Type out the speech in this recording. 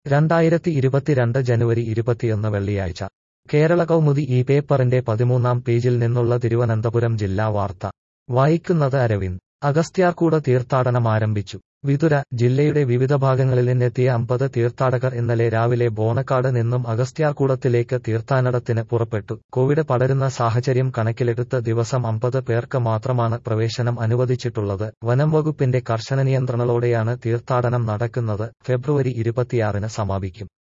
രണ്ടായിരത്തി ഇരുപത്തിരണ്ട് ജനുവരി ഇരുപത്തിയൊന്ന് വെള്ളിയാഴ്ച കേരള കൗമുദി ഈ പേപ്പറിന്റെ പതിമൂന്നാം പേജിൽ നിന്നുള്ള തിരുവനന്തപുരം ജില്ലാ വാർത്ത വായിക്കുന്നത് അരവിന്ദ് അഗസ്ത്യാർകൂട തീർത്ഥാടനം ആരംഭിച്ചു വിതുര ജില്ലയുടെ വിവിധ ഭാഗങ്ങളിൽ നിന്നെത്തിയ അമ്പത് തീർത്ഥാടകർ ഇന്നലെ രാവിലെ ബോണക്കാട് നിന്നും അഗസ്ത്യാർകൂടത്തിലേക്ക് തീർത്ഥാടനത്തിന് പുറപ്പെട്ടു കോവിഡ് പടരുന്ന സാഹചര്യം കണക്കിലെടുത്ത് ദിവസം അമ്പത് പേർക്ക് മാത്രമാണ് പ്രവേശനം അനുവദിച്ചിട്ടുള്ളത് വനം വകുപ്പിന്റെ കർശന നിയന്ത്രണങ്ങളോടെയാണ് തീർത്ഥാടനം നടക്കുന്നത് ഫെബ്രുവരി ഇരുപത്തിയാറിന് സമാപിക്കും